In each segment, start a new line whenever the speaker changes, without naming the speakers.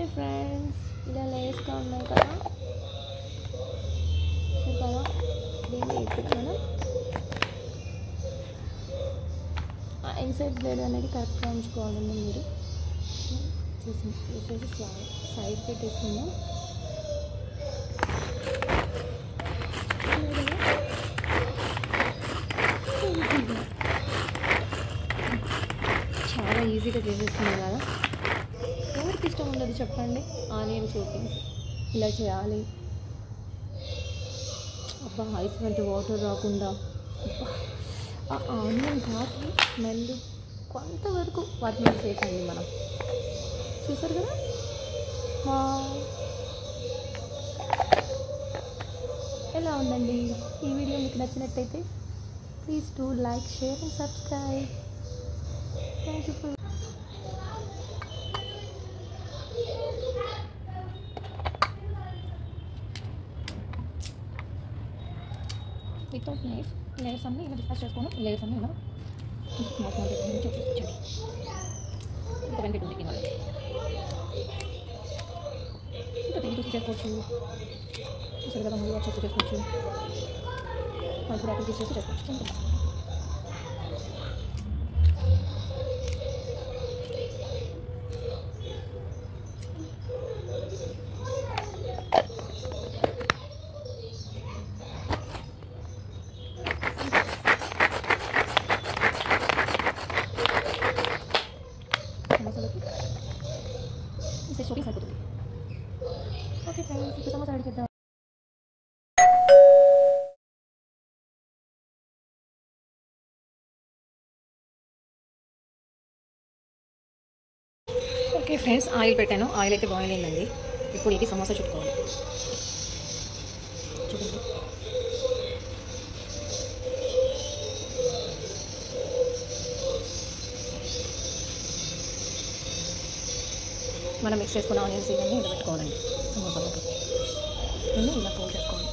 Hi friends ఇలా లేస్గా ఉన్నాయి కదా చూసారా దీన్ని ఇప్పుడు మనం ఇన్సైడ్ బ్లేడ్ అనేది కరెక్ట్గా ఉంచుకోవాలండి మీరు చూసి చూసేసి సైడ్ సైడ్ పెట్టేసుకుందాం చాలా ఈజీగా చేసేస్తున్నాం కదా ఎవరికి ఇష్టం ఉండదు చెప్పండి ఆనియన్ చూపించి ఇలా చేయాలి అబ్బా ఐస్ వంటి వాటర్ రాకుండా అబ్బా, ఆ ఆనియన్ ఘాటు స్మెల్ కొంతవరకు వాటి మీద చేసండి మనం చూసారు కదా వావ్. ఎలా ఉందండి ఈ వీడియో మీకు నచ్చినట్టయితే please do like share and subscribe thank you for without knife layers అన్నీ ఇలా డిస్కస్ చేసుకోవడం లేయర్స్ అన్నీ ఇలా స్మాల్ స్మాల్ చూపించండి ఇంకా బెనిఫిట్ ఉంది దీనివల్ల ఇంకా దీన్ని చూసి చేసుకోవచ్చు సరిగా ముందు వచ్చేసి చేసుకోవచ్చు మల్టీ యాక్టివిటీస్ చేసి చేసుకోవచ్చు సింపుల్ సమోసాలకి ఈ షాపింగ్ సరిపోతుంది ఓకే ఫ్రెండ్స్ ఇప్పుడు సమోసా రెడీ చేద్దాం ఓకే ఫ్రెండ్స్ ఆయిల్ పెట్టాను ఆయిల్ అయితే బాయిల్ అయిందండి ఇప్పుడు ఇది సమోసా చుట్టుకోవాలి చూడండి మనం మిక్స్ చేసుకున్న ఆనియన్స్ ఇవన్నీ ఇలా పెట్టుకోవాలండి సమోసాలోకి ఇవన్నీ ఇలా ఫోల్డ్ చేసుకోవాలి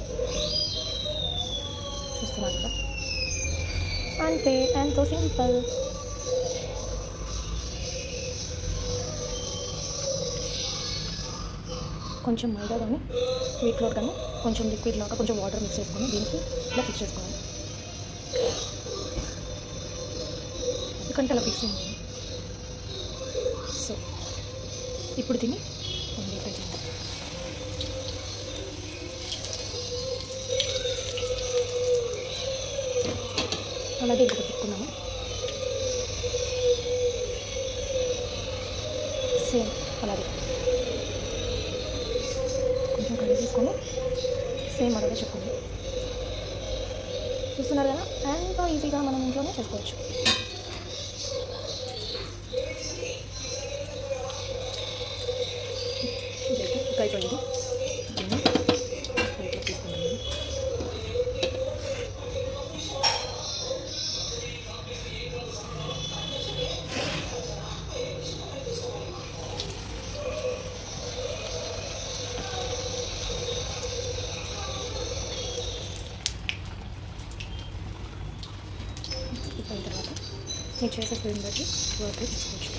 చూస్తున్నారు కదా అంతే ఎంతో సింపుల్ కొంచెం మైదా కానీ వీట్ ఫ్లోర్ కానీ కొంచెం లిక్విడ్ లాగా కొంచెం వాటర్ మిక్స్ చేసుకొని దీనికి ఇలా ఫిక్స్ చేసుకోవాలి ఎందుకంటే అలా ఫిక్స్ అయింది సో ఇప్పుడు దీన్ని ఫ్రై చేద్దాం అలాగే ఇంకొక తిప్పుకున్నాము సేమ్ అలాగే కొంచెం కర్రీ తీసుకొని సేమ్ అలాగే చెప్పుకోండి చూస్తున్నారు కదా ఎంతో ఈజీగా మనం ఇంట్లోనే చేసుకోవచ్చు ఇదైతే కుక్ అయిపోయింది దీన్ని ప్లేట్లో తీసుకున్నాను కుక్ అయిన తర్వాత మీరు చేసే ఫిల్మ్ బట్టి వర్క్ తీసుకోవచ్చు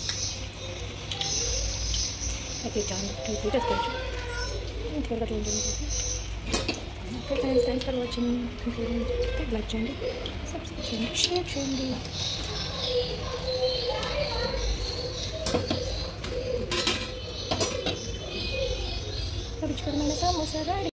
అయితే చాలా టూ చేసుకోవచ్చు త్వరగా చూడండి okay friends thanks for watching like చేయండి సబ్స్క్రైబ్ చేయండి షేర్ చేయండి రుచికరమైన సమోసా రెడీ